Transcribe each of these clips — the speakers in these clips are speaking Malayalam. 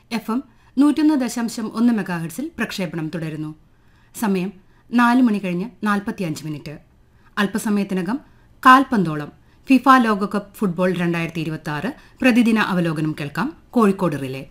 എഫ് എം നൂറ്റൊന്ന് ദശാംശം ഒന്ന് മെഗാഹെർട്സിൽ പ്രക്ഷേപണം തുടരുന്നു സമയം നാല് മണി കഴിഞ്ഞ് നാൽപ്പത്തിയഞ്ച് മിനിറ്റ് അല്പസമയത്തിനകം കാൽപന്തോളം ഫിഫ ലോകകപ്പ് ഫുട്ബോൾ രണ്ടായിരത്തി ഇരുപത്തി ആറ് പ്രതിദിന അവലോകനം കേൾക്കാം കോഴിക്കോട് റിലേ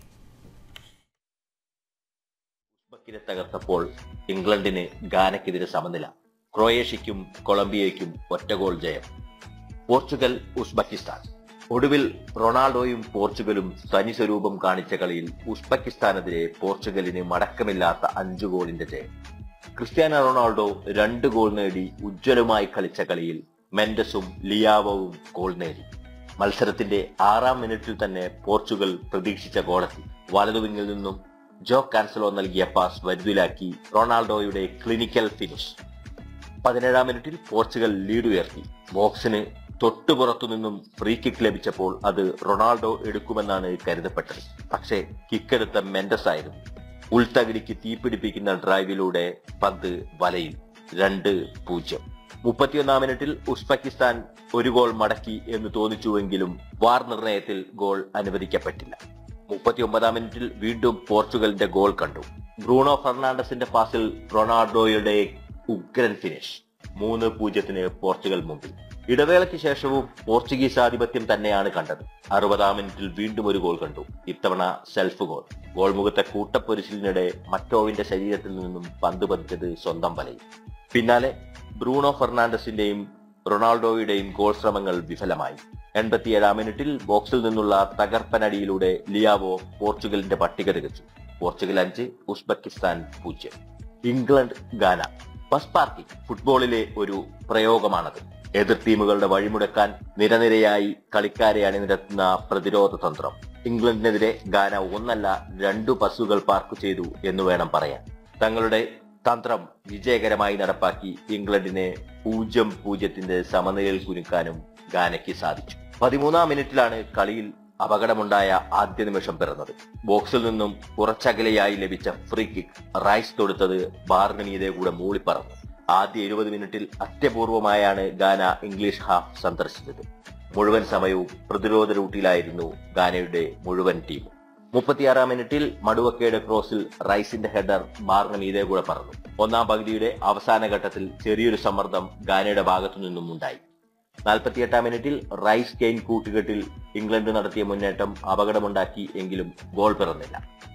ഉസ്ബക്കിനെ തകർത്തപ്പോൾ ഇംഗ്ലണ്ടിന് ഗാനയ്ക്കെതിരെ സമനില ക്രൊയേഷ്യയ്ക്കും കൊളംബിയയ്ക്കും ഒറ്റ ഗോൾ ജയം പോർച്ചുഗൽ ഉസ്ബെക്കിസ്ഥാൻ ഒടുവിൽ റൊണാൾഡോയും പോർച്ചുഗലും തനി സ്വരൂപം കാണിച്ച കളിയിൽ ഉസ്ബെക്കിസ്ഥാനെതിരെ പോർച്ചുഗലിന് മടക്കമില്ലാത്ത അഞ്ചു ഗോളിന്റെ ജയം ക്രിസ്ത്യാനോ റൊണാൾഡോ രണ്ട് ഗോൾ നേടി ഉജ്ജ്വലമായി കളിച്ച കളിയിൽ മെൻഡസും ലിയാവോവും ഗോൾ നേടി മത്സരത്തിന്റെ ആറാം മിനിറ്റിൽ തന്നെ പോർച്ചുഗൽ പ്രതീക്ഷിച്ച ഗോളെത്തി വലതുവിങ്ങിൽ നിന്നും ജോ കാൻസലോ നൽകിയ പാസ് വലുതിലാക്കി റൊണാൾഡോയുടെ ക്ലിനിക്കൽ ഫിനിഷ് പതിനേഴാം മിനിറ്റിൽ പോർച്ചുഗൽ ലീഡ് ഉയർത്തി ബോക്സിന് തൊട്ടുപുറത്തു നിന്നും ഫ്രീ കിക്ക് ലഭിച്ചപ്പോൾ അത് റൊണാൾഡോ എടുക്കുമെന്നാണ് കരുതപ്പെട്ടത് പക്ഷേ കിക്കെടുത്ത മെൻഡസ് ആയിരുന്നു ഉൾത്തകിടിക്ക് തീപിടിപ്പിക്കുന്ന ഡ്രൈവിലൂടെ പന്ത് വലയിൽ രണ്ട് പൂജ്യം മുപ്പത്തിയൊന്നാം മിനിറ്റിൽ ഉസ്ബെക്കിസ്ഥാൻ ഒരു ഗോൾ മടക്കി എന്ന് തോന്നിച്ചുവെങ്കിലും വാർ നിർണയത്തിൽ ഗോൾ അനുവദിക്കപ്പെട്ടില്ല മുപ്പത്തിയൊമ്പതാം മിനിറ്റിൽ വീണ്ടും പോർച്ചുഗലിന്റെ ഗോൾ കണ്ടു ബ്രൂണോ ഫെർണാണ്ടസിന്റെ പാസിൽ റൊണാൾഡോയുടെ ഉഗ്രൻ ഫിനിഷ് മൂന്ന് പൂജ്യത്തിന് പോർച്ചുഗൽ മുമ്പിൽ ഇടവേളയ്ക്ക് ശേഷവും പോർച്ചുഗീസ് ആധിപത്യം തന്നെയാണ് കണ്ടത് അറുപതാം മിനിറ്റിൽ വീണ്ടും ഒരു ഗോൾ കണ്ടു ഇത്തവണ സെൽഫ് ഗോൾ ഗോൾ മുഖത്തെ കൂട്ടപ്പൊരിച്ചിലിനിടെ മറ്റോവിന്റെ ശരീരത്തിൽ നിന്നും പന്ത് പതിച്ചത് സ്വന്തം വലയിൽ പിന്നാലെ ബ്രൂണോ ഫെർണാണ്ടസിന്റെയും റൊണാൾഡോയുടെയും ഗോൾ ശ്രമങ്ങൾ വിഫലമായി എൺപത്തിയേഴാം മിനിറ്റിൽ ബോക്സിൽ നിന്നുള്ള തകർപ്പനടിയിലൂടെ ലിയാവോ പോർച്ചുഗലിന്റെ പട്ടിക തികച്ചു പോർച്ചുഗൽ അഞ്ച് ഉസ്ബെക്കിസ്ഥാൻ പൂജ്യം ഇംഗ്ലണ്ട് ഗാന ബസ് പാർക്കിംഗ് ഫുട്ബോളിലെ ഒരു പ്രയോഗമാണത് എതിർ ടീമുകളുടെ വഴിമുടക്കാൻ നിരനിരയായി കളിക്കാരെ അണിനിരത്തുന്ന പ്രതിരോധ തന്ത്രം ഇംഗ്ലണ്ടിനെതിരെ ഗാന ഒന്നല്ല രണ്ടു ബസ്സുകൾ പാർക്ക് ചെയ്തു എന്ന് വേണം പറയാൻ തങ്ങളുടെ തന്ത്രം വിജയകരമായി നടപ്പാക്കി ഇംഗ്ലണ്ടിനെ പൂജ്യം പൂജ്യത്തിന്റെ സമനിലയിൽ കുരുക്കാനും ഗാനയ്ക്ക് സാധിച്ചു പതിമൂന്നാം മിനിറ്റിലാണ് കളിയിൽ അപകടമുണ്ടായ ആദ്യ നിമിഷം പിറന്നത് ബോക്സിൽ നിന്നും കുറച്ചകലെയായി ലഭിച്ച ഫ്രീ കിക്ക് റൈസ് തൊടുത്തത് ബാറിന് മീതെ കൂടെ മൂളിപ്പറന്നു ആദ്യ ഇരുപത് മിനിറ്റിൽ അത്യപൂർവമായാണ് ഗാന ഇംഗ്ലീഷ് ഹാഫ് സന്ദർശിച്ചത് മുഴുവൻ സമയവും പ്രതിരോധ റൂട്ടിലായിരുന്നു ഗാനയുടെ മുഴുവൻ ടീമും മുപ്പത്തിയാറാം മിനിറ്റിൽ മടുവക്കയുടെ ക്രോസിൽ റൈസിന്റെ ഹെഡർ ബാറിന് മീതെ കൂടെ പറന്നു ഒന്നാം പകുതിയുടെ അവസാന ഘട്ടത്തിൽ ചെറിയൊരു സമ്മർദ്ദം ഗാനയുടെ ഭാഗത്തു നിന്നും ഉണ്ടായി നാൽപ്പത്തിയെട്ടാം മിനിറ്റിൽ റൈസ് കെയിൻ കൂട്ടുകെട്ടിൽ ഇംഗ്ലണ്ട് നടത്തിയ മുന്നേറ്റം അപകടമുണ്ടാക്കി എങ്കിലും ഗോൾ പിറന്നില്ല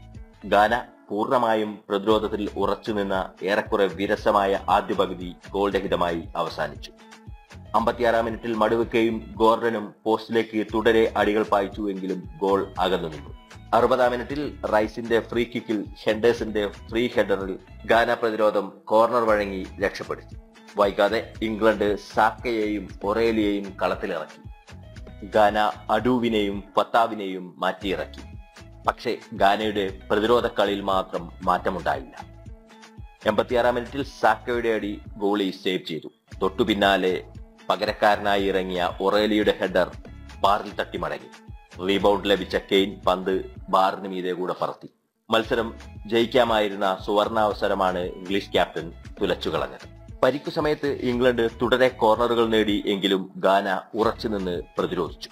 ഗാന പൂർണ്ണമായും പ്രതിരോധത്തിൽ ഉറച്ചുനിന്ന ഏറെക്കുറെ വിരസമായ ആദ്യ പകുതി ഗോൾ രഹിതമായി അവസാനിച്ചു അമ്പത്തിയാറാം മിനിറ്റിൽ മടുവക്കയും ഗോർഡനും പോസ്റ്റിലേക്ക് തുടരെ അടികൾ പായിച്ചുവെങ്കിലും ഗോൾ അകന്നു നിന്നു അറുപതാം മിനിറ്റിൽ റൈസിന്റെ ഫ്രീ കിക്കിൽ ഹെൻഡേഴ്സിന്റെ ഫ്രീ ഹെഡറിൽ ഗാന പ്രതിരോധം കോർണർ വഴങ്ങി രക്ഷപ്പെടുത്തി വൈകാതെ ഇംഗ്ലണ്ട് സാക്കയെയും ഒറേലിയെയും കളത്തിലിറക്കി ഗാന അഡൂവിനെയും പത്താവിനെയും മാറ്റിയിറക്കി പക്ഷേ ഗാനയുടെ പ്രതിരോധ കളിയിൽ മാത്രം മാറ്റമുണ്ടായില്ല എൺപത്തിയാറാം മിനിറ്റിൽ സാക്കയുടെ അടി ഗോളി സേവ് ചെയ്തു തൊട്ടു പിന്നാലെ പകരക്കാരനായി ഇറങ്ങിയ ഒറേലിയുടെ ഹെഡർ ബാറിൽ തട്ടി മടങ്ങി റീബൗണ്ട് ലഭിച്ച കെയ്ൻ പന്ത് ബാറിന് മീതെ കൂടെ പറത്തി മത്സരം ജയിക്കാമായിരുന്ന സുവർണാവസരമാണ് ഇംഗ്ലീഷ് ക്യാപ്റ്റൻ തുലച്ചു കളഞ്ഞത് പരിക്കു സമയത്ത് ഇംഗ്ലണ്ട് തുടരെ കോർണറുകൾ നേടി എങ്കിലും ഗാന ഉറച്ചുനിന്ന് പ്രതിരോധിച്ചു